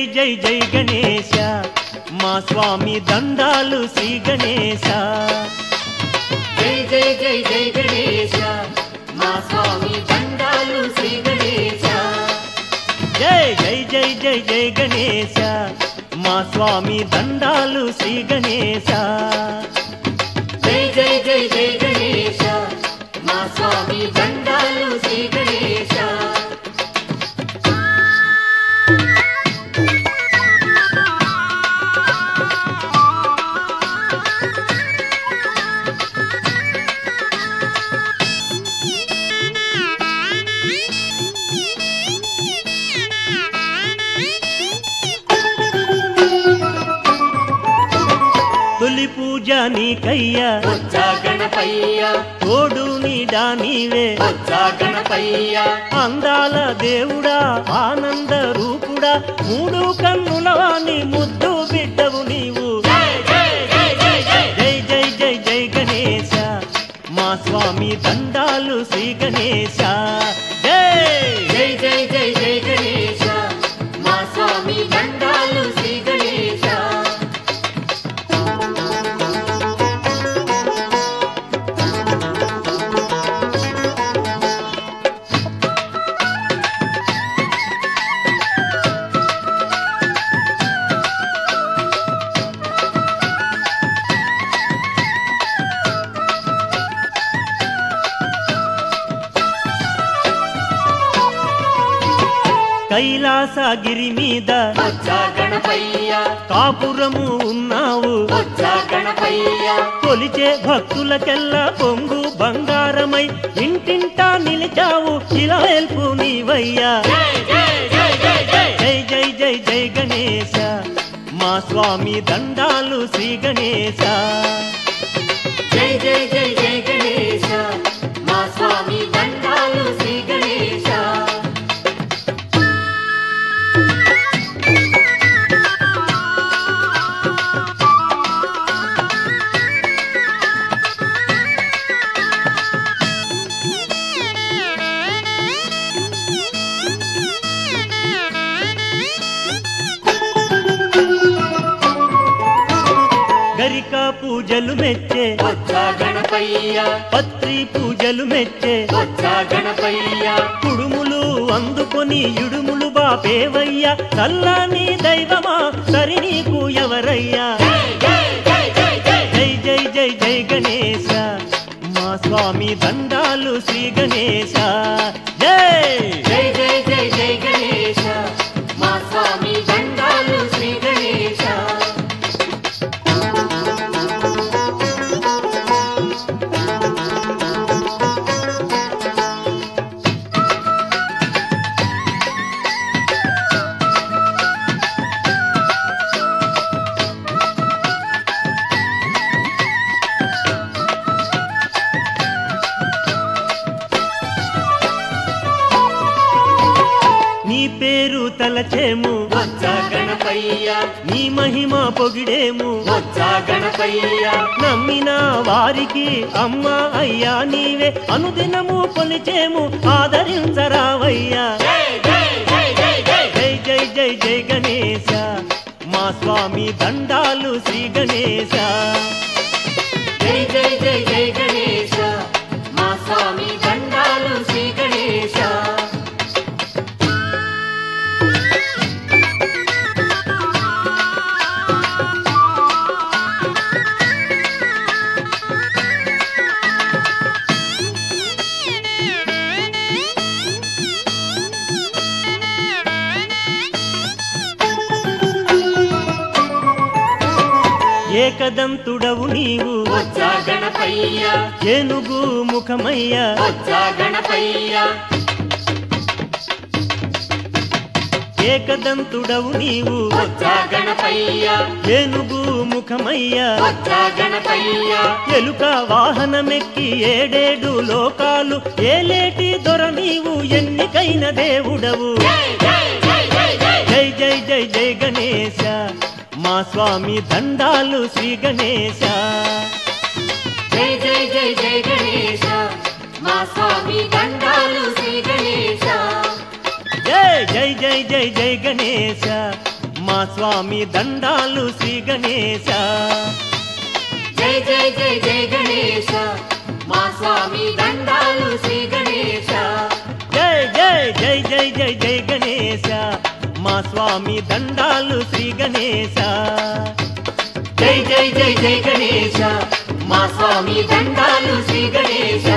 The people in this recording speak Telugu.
జై జై గణేశ మా స్వామి దండాలు శ్రీ గణేశ జై జై జై జై గణేశ మా స్వామి దండాలు శ్రీ గణేశ జై జై జై జై జై గణేశ మా స్వామి దండాలు శ్రీ గణేశ జై జై జై జై గణేశ మా స్వామి దండాలు శ్రీ గణేశ తొలి పూజ నీకయ్యా వచ్చా గణపయ్య తోడు నీడా నీవే వచ్చా గణపయ్య అందాల దేవుడా ఆనంద రూపుడా మూడు కన్నులవాని ముద్దు బిడ్డవు నీవు జై జై జై జై జై జై జై జై జై గణేశ మా స్వామి దండాలు శ్రీ గణేశ జై జై జై జై జై గణేశ మా స్వామి దండాలు శ్రీ గణేశ కైలాసగిరి మీద వచ్చా గణపయ్య కాపురము ఉన్నావు వచ్చా గణపయ్య కొలిచే భక్తులకెల్లా పొంగు బంగారమై ఇంటింటా నిలిచావు ఇలా వెల్పు నీవయ్యా జై జై జై జై జై జై జై జై జై గణేశ మా స్వామి దండాలు శ్రీ గణేశ జై జై జై జై గణేశ మా స్వామి దండాలు శ్రీ గణేశ గరిక పూజలు మెచ్చే వచ్చా గణపయ్య పత్రి పూజలు మెచ్చే వచ్చా గణపయ్య కుడుములు అందుకొని ఇడుములు బాపేవయ్యా చల్లని దైవమా సరి నీకు ఎవరయ్యా జై జై జై జై జై జై జై జై జై గణేశ మా స్వామి దండాలు శ్రీ గణేశ జై జై జై జై జై గణేశ మా స్వామి దండాలు శ్రీ గణేశ నీ పేరు తలచేము వచ్చా గణపయ్య నీ మహిమ పొగిడేము వచ్చా గణపయ్య నమ్మిన వారికి అమ్మ అయ్యా నీవే అనుదినము కొలిచేము ఆదరించరావయ్యా జై జై జై జై జై జై జై జై జై గణేశ మా స్వామి దండాలు శ్రీ గణేశ జై జై జై జై గణేశ మా స్వామి దండాలు శ్రీ గణేశ ఏకదంతుడవు నీవు వచ్చా గణపయ్య ఏనుగు ముఖమయ్య వచ్చా గణపయ్య ఏకదంతుడవు నీవు వచ్చా గణపయ్య ఏనుగు ముఖమయ్య వచ్చా గణపయ్య ఎలుక వాహనమెక్కి ఏడేడు లోకాలు ఏలేటి దొర నీవు ఎన్నికైన దేవుడవు జై జై జై జై జై జై జై జై జై గణేశ మా స్వామి దండాలు శ్రీ గణేశ జై జై జై జై గణేశ మా స్వామి దండాలు శ్రీ గణేశ జై జై జై జై జై గణేశ మా స్వామి దండాలు శ్రీ గణేశ జై జై జై జై గణేశ మా స్వామి దండాలు శ్రీ గణేశ జై జై జై జై జై జై గణేశ మా స్వామి దండాలు శ్రీ గణేశ జై జై జై జై గణేశ మా స్వామి దండాలు శ్రీ గణేశ